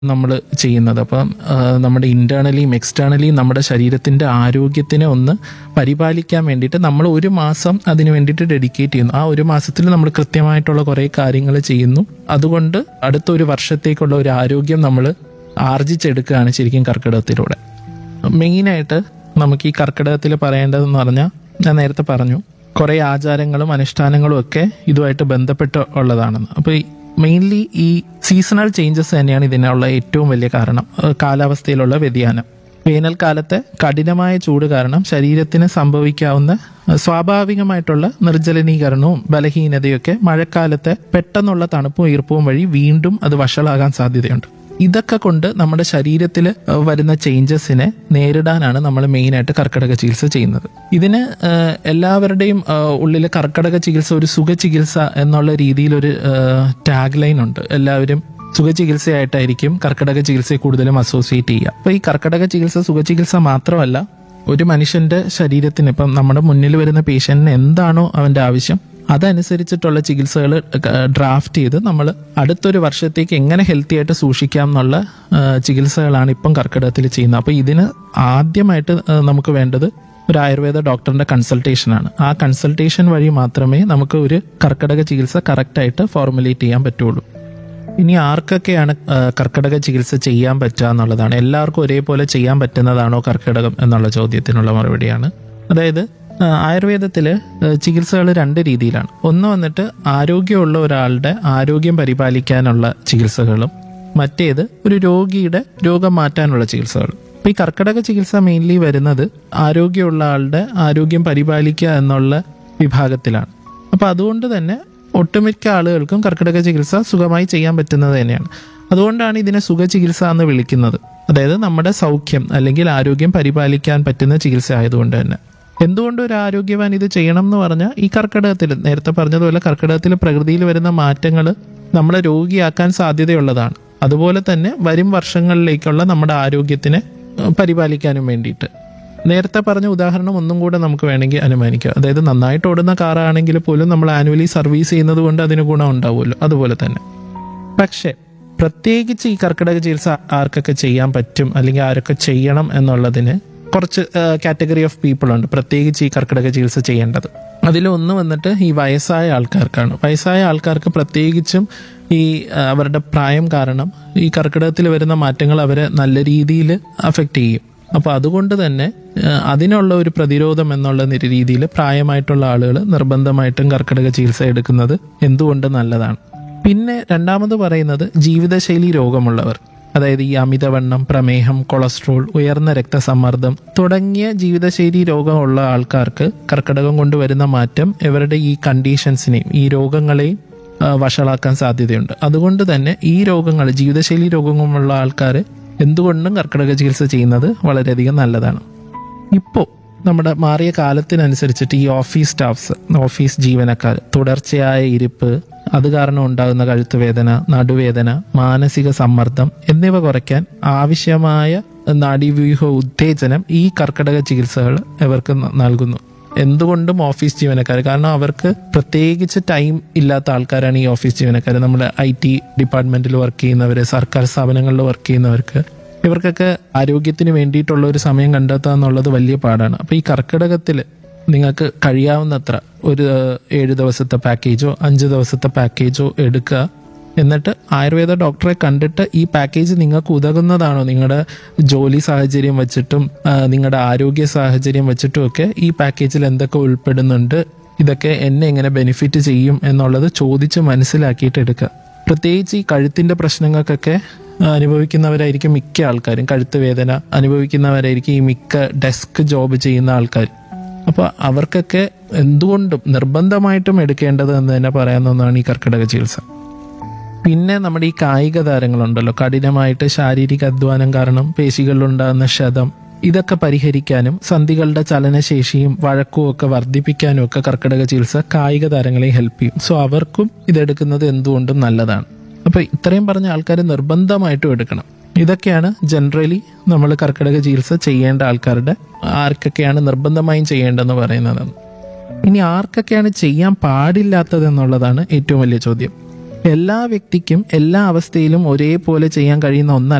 നമ്മൾ ചെയ്യുന്നത് അപ്പം ആ, നമ്മുടെ ഇന്റേണലിയും എക്സ്റ്റേണലിയും നമ്മുടെ ശരീരത്തിന്റെ ആരോഗ്യത്തിനെ ഒന്ന് പരിപാലിക്കാൻ വേണ്ടിയിട്ട് നമ്മൾ ഒരു മാസം അതിന് വേണ്ടിയിട്ട് ഡെഡിക്കേറ്റ് ചെയ്യുന്നു ആ ഒരു മാസത്തിൽ നമ്മൾ കൃത്യമായിട്ടുള്ള കുറേ കാര്യങ്ങൾ ചെയ്യുന്നു അതുകൊണ്ട് അടുത്ത ഒരു വർഷത്തേക്കുള്ള ഒരു ആരോഗ്യം നമ്മൾ ആർജിച്ചെടുക്കുകയാണ് ശരിക്കും കർക്കിടകത്തിലൂടെ മെയിനായിട്ട് നമുക്ക് ഈ കർക്കിടകത്തിൽ പറയേണ്ടതെന്ന് പറഞ്ഞാൽ ഞാൻ നേരത്തെ പറഞ്ഞു കുറേ ആചാരങ്ങളും അനുഷ്ഠാനങ്ങളും ഒക്കെ ഇതുമായിട്ട് ബന്ധപ്പെട്ട് ഉള്ളതാണെന്ന് അപ്പോൾ മെയിൻലി ഈ സീസണൽ ചേഞ്ചസ് തന്നെയാണ് ഇതിനുള്ള ഏറ്റവും വലിയ കാരണം ഏഹ് കാലാവസ്ഥയിലുള്ള വ്യതിയാനം വേനൽക്കാലത്തെ കഠിനമായ ചൂട് കാരണം ശരീരത്തിന് സംഭവിക്കാവുന്ന ഏഹ് സ്വാഭാവികമായിട്ടുള്ള നിർജ്ജലനീകരണവും ബലഹീനതയൊക്കെ മഴക്കാലത്തെ പെട്ടെന്നുള്ള തണുപ്പും ഈർപ്പവും വഴി വീണ്ടും അത് വഷളാകാൻ സാധ്യതയുണ്ട് ഇതൊക്കെ കൊണ്ട് നമ്മുടെ ശരീരത്തിൽ വരുന്ന ചേഞ്ചസിനെ നേരിടാനാണ് നമ്മൾ മെയിനായിട്ട് കർക്കിടക ചികിത്സ ചെയ്യുന്നത് ഇതിന് ഏഹ്, എല്ലാവരുടെയും ഉള്ളിൽ കർക്കിടക ചികിത്സ ഒരു സുഖ ചികിത്സ എന്നുള്ള രീതിയിലൊരു ടാഗ് ലൈൻ ഉണ്ട് എല്ലാവരും സുഖ ചികിത്സയായിട്ടായിരിക്കും കർക്കിടക ചികിത്സയെ കൂടുതലും അസോസിയേറ്റ് ചെയ്യുക അപ്പൊ ഈ കർക്കിടക ചികിത്സ സുഖ ചികിത്സ മാത്രമല്ല ഒരു മനുഷ്യന്റെ ശരീരത്തിന് ഇപ്പം നമ്മുടെ മുന്നിൽ വരുന്ന പേഷ്യന്റിന് എന്താണോ അവന്റെ ആവശ്യം അതനുസരിച്ചിട്ടുള്ള ചികിത്സകൾ ഡ്രാഫ്റ്റ് ചെയ്ത് നമ്മൾ അടുത്തൊരു വർഷത്തേക്ക് എങ്ങനെ ഹെൽത്തി ആയിട്ട് സൂക്ഷിക്കാം എന്നുള്ള ആ, ചികിത്സകളാണ് ഇപ്പം കർക്കിടകത്തിൽ ചെയ്യുന്നത് അപ്പോൾ ഇതിന് ആദ്യമായിട്ട് ആ, നമുക്ക് വേണ്ടത് ഒരു ആയുർവേദ ഡോക്ടറിന്റെ കൺസൾട്ടേഷൻ ആണ് ആ കൺസൾട്ടേഷൻ വഴി മാത്രമേ നമുക്ക് ഒരു കർക്കിടക ചികിത്സ കറക്റ്റായിട്ട് ഫോർമുലേറ്റ് ചെയ്യാൻ പറ്റുള്ളൂ ഇനി ആർക്കൊക്കെയാണ് ആ, കർക്കിടക ചികിത്സ ചെയ്യാൻ പറ്റുക എന്നുള്ളതാണ് എല്ലാവർക്കും ഒരേപോലെ ചെയ്യാൻ പറ്റുന്നതാണോ കർക്കിടകം എന്നുള്ള ചോദ്യത്തിനുള്ള മറുപടിയാണ് അതായത് ആ, ആയുർവേദത്തില് ചികിത്സകൾ രണ്ട് രീതിയിലാണ് ഒന്ന് വന്നിട്ട് ആരോഗ്യമുള്ള ഒരാളുടെ ആരോഗ്യം പരിപാലിക്കാനുള്ള ചികിത്സകളും മറ്റേത് ഒരു രോഗിയുടെ രോഗം മാറ്റാനുള്ള ചികിത്സകളും അപ്പൊ ഈ കർക്കിടക ചികിത്സ മെയിൻലി വരുന്നത് ആരോഗ്യമുള്ള ആളുടെ ആരോഗ്യം പരിപാലിക്കുക എന്നുള്ള വിഭാഗത്തിലാണ് അപ്പൊ അതുകൊണ്ട് തന്നെ ഒട്ടുമിക്ക ആളുകൾക്കും കർക്കിടക ചികിത്സ സുഖമായി ചെയ്യാൻ പറ്റുന്നത് തന്നെയാണ് അതുകൊണ്ടാണ് ഇതിനെ സുഖ ചികിത്സ എന്ന് വിളിക്കുന്നത് അതായത് നമ്മുടെ സൗഖ്യം അല്ലെങ്കിൽ ആരോഗ്യം പരിപാലിക്കാൻ പറ്റുന്ന ചികിത്സ ആയതുകൊണ്ട് തന്നെ എന്തുകൊണ്ട് ഒരു ആരോഗ്യവാൻ ഇത് ചെയ്യണം എന്ന് പറഞ്ഞാൽ ഈ കർക്കിടകത്തിൽ നേരത്തെ പറഞ്ഞതുപോലെ കർക്കിടകത്തിൽ പ്രകൃതിയിൽ വരുന്ന മാറ്റങ്ങൾ നമ്മളെ രോഗിയാക്കാൻ സാധ്യതയുള്ളതാണ് അതുപോലെ തന്നെ വരും വർഷങ്ങളിലേക്കുള്ള നമ്മുടെ ആരോഗ്യത്തിനെ ഏഹ്, പരിപാലിക്കാനും വേണ്ടിയിട്ട് നേരത്തെ പറഞ്ഞ ഉദാഹരണം ഒന്നും കൂടെ നമുക്ക് വേണമെങ്കിൽ അനുമാനിക്കാം അതായത് നന്നായിട്ട് ഓടുന്ന കാറാണെങ്കിൽ പോലും നമ്മൾ ആനുവലി സർവീസ് ചെയ്യുന്നത് കൊണ്ട് അതിന് ഗുണം ഉണ്ടാവുമല്ലോ അതുപോലെ തന്നെ പക്ഷേ പ്രത്യേകിച്ച് ഈ കർക്കിടക ചികിത്സ ആർക്കൊക്കെ ചെയ്യാൻ പറ്റും അല്ലെങ്കിൽ ആരൊക്കെ ചെയ്യണം എന്നുള്ളതിന് കുറച്ച് കാറ്റഗറി ഓഫ് പീപ്പിൾ ഉണ്ട് പ്രത്യേകിച്ച് ഈ കർക്കിടക ചികിത്സ ചെയ്യേണ്ടത് അതിലൊന്ന് വന്നിട്ട് ഈ വയസ്സായ ആൾക്കാർക്കാണ് വയസ്സായ ആൾക്കാർക്ക് പ്രത്യേകിച്ചും ഈ ആ, അവരുടെ പ്രായം കാരണം ഈ കർക്കിടകത്തിൽ വരുന്ന മാറ്റങ്ങൾ അവരെ നല്ല രീതിയിൽ അഫക്റ്റ് ചെയ്യും അപ്പൊ അതുകൊണ്ട് തന്നെ ആ, അതിനുള്ള ഒരു പ്രതിരോധം എന്നുള്ള നിര- രീതിയിൽ പ്രായമായിട്ടുള്ള ആളുകൾ നിർബന്ധമായിട്ടും കർക്കിടക ചികിത്സ എടുക്കുന്നത് എന്തുകൊണ്ട് നല്ലതാണ് പിന്നെ രണ്ടാമത് പറയുന്നത് ജീവിതശൈലി രോഗമുള്ളവർ അതായത് ഈ അമിതവണ്ണം പ്രമേഹം കൊളസ്ട്രോൾ ഉയർന്ന രക്തസമ്മർദ്ദം തുടങ്ങിയ ജീവിതശൈലി രോഗമുള്ള ആൾക്കാർക്ക് കർക്കിടകം കൊണ്ട് വരുന്ന മാറ്റം ഇവരുടെ ഈ കണ്ടീഷൻസിനെയും ഈ രോഗങ്ങളെയും ആ, വഷളാക്കാൻ സാധ്യതയുണ്ട് അതുകൊണ്ട് തന്നെ ഈ രോഗങ്ങൾ ജീവിതശൈലി രോഗങ്ങളുള്ള ആൾക്കാർ എന്തുകൊണ്ടും കർക്കിടക ചികിത്സ ചെയ്യുന്നത് വളരെയധികം നല്ലതാണ് ഇപ്പോൾ നമ്മുടെ മാറിയ കാലത്തിനനുസരിച്ചിട്ട് ഈ ഓഫീസ് സ്റ്റാഫ്സ് ഓഫീസ് ജീവനക്കാർ തുടർച്ചയായ ഇരിപ്പ് അത് കാരണം ഉണ്ടാകുന്ന കഴുത്ത് വേദന നടുവേദന മാനസിക സമ്മർദ്ദം എന്നിവ കുറയ്ക്കാൻ ആവശ്യമായ നാഡീവ്യൂഹ ഉത്തേജനം ഈ കർക്കിടക ചികിത്സകൾ ഇവർക്ക് ന- നൽകുന്നു എന്തുകൊണ്ടും ഓഫീസ് ജീവനക്കാർ കാരണം അവർക്ക് പ്രത്യേകിച്ച് ടൈം ഇല്ലാത്ത ആൾക്കാരാണ് ഈ ഓഫീസ് ജീവനക്കാർ നമ്മുടെ ഐ ടി ഡിപ്പാർട്ട്മെന്റിൽ വർക്ക് ചെയ്യുന്നവര് സർക്കാർ സ്ഥാപനങ്ങളിൽ വർക്ക് ചെയ്യുന്നവർക്ക് ഇവർക്കൊക്കെ ആരോഗ്യത്തിന് വേണ്ടിയിട്ടുള്ള ഒരു സമയം കണ്ടെത്തുക എന്നുള്ളത് വലിയ പാടാണ് അപ്പൊ ഈ കർക്കിടകത്തിൽ നിങ്ങൾക്ക് കഴിയാവുന്നത്ര ഒരു ഏഹ്, ഏഴ് ദിവസത്തെ പാക്കേജോ അഞ്ച് ദിവസത്തെ പാക്കേജോ എടുക്കുക എന്നിട്ട് ആയുർവേദ ഡോക്ടറെ കണ്ടിട്ട് ഈ പാക്കേജ് നിങ്ങൾക്ക് ഉതകുന്നതാണോ നിങ്ങളുടെ ജോലി സാഹചര്യം വെച്ചിട്ടും ആ, നിങ്ങളുടെ ആരോഗ്യ സാഹചര്യം വെച്ചിട്ടും ഒക്കെ ഈ പാക്കേജിൽ എന്തൊക്കെ ഉൾപ്പെടുന്നുണ്ട് ഇതൊക്കെ എന്നെ എങ്ങനെ ബെനിഫിറ്റ് ചെയ്യും എന്നുള്ളത് ചോദിച്ച് മനസ്സിലാക്കിയിട്ട് എടുക്കുക പ്രത്യേകിച്ച് ഈ കഴുത്തിന്റെ പ്രശ്നങ്ങൾക്കൊക്കെ ആ, അനുഭവിക്കുന്നവരായിരിക്കും മിക്ക ആൾക്കാരും കഴുത്ത് വേദന അനുഭവിക്കുന്നവരായിരിക്കും ഈ മിക്ക ഡെസ്ക് ജോബ് ചെയ്യുന്ന ആൾക്കാർ അപ്പോൾ അവർക്കൊക്കെ എന്തുകൊണ്ടും നിർബന്ധമായിട്ടും എടുക്കേണ്ടത് എന്ന് തന്നെ പറയാവുന്ന ഒന്നാണ് ഈ കർക്കിടക ചികിത്സ പിന്നെ നമ്മുടെ ഈ കായിക താരങ്ങളുണ്ടല്ലോ കഠിനമായിട്ട് ശാരീരിക അധ്വാനം കാരണം പേശികളിലുണ്ടാകുന്ന ക്ഷതം ഇതൊക്കെ പരിഹരിക്കാനും സന്ധികളുടെ ചലനശേഷിയും വഴക്കവും ഒക്കെ വർദ്ധിപ്പിക്കാനും ഒക്കെ കർക്കിടക ചികിത്സ കായിക താരങ്ങളെ ഹെൽപ്പ് ചെയ്യും സോ അവർക്കും ഇതെടുക്കുന്നത് എന്തുകൊണ്ടും നല്ലതാണ് അപ്പൊ ഇത്രയും പറഞ്ഞ ആൾക്കാർ നിർബന്ധമായിട്ടും എടുക്കണം ഇതൊക്കെയാണ് ജനറലി നമ്മൾ കർക്കിടക ചികിത്സ ചെയ്യേണ്ട ആൾക്കാരുടെ ആർക്കൊക്കെയാണ് നിർബന്ധമായും ചെയ്യേണ്ടതെന്ന് പറയുന്നത് ഇനി ആർക്കൊക്കെയാണ് ചെയ്യാൻ പാടില്ലാത്തത് എന്നുള്ളതാണ് ഏറ്റവും വലിയ ചോദ്യം എല്ലാ വ്യക്തിക്കും എല്ലാ അവസ്ഥയിലും ഒരേപോലെ ചെയ്യാൻ കഴിയുന്ന ഒന്നല്ല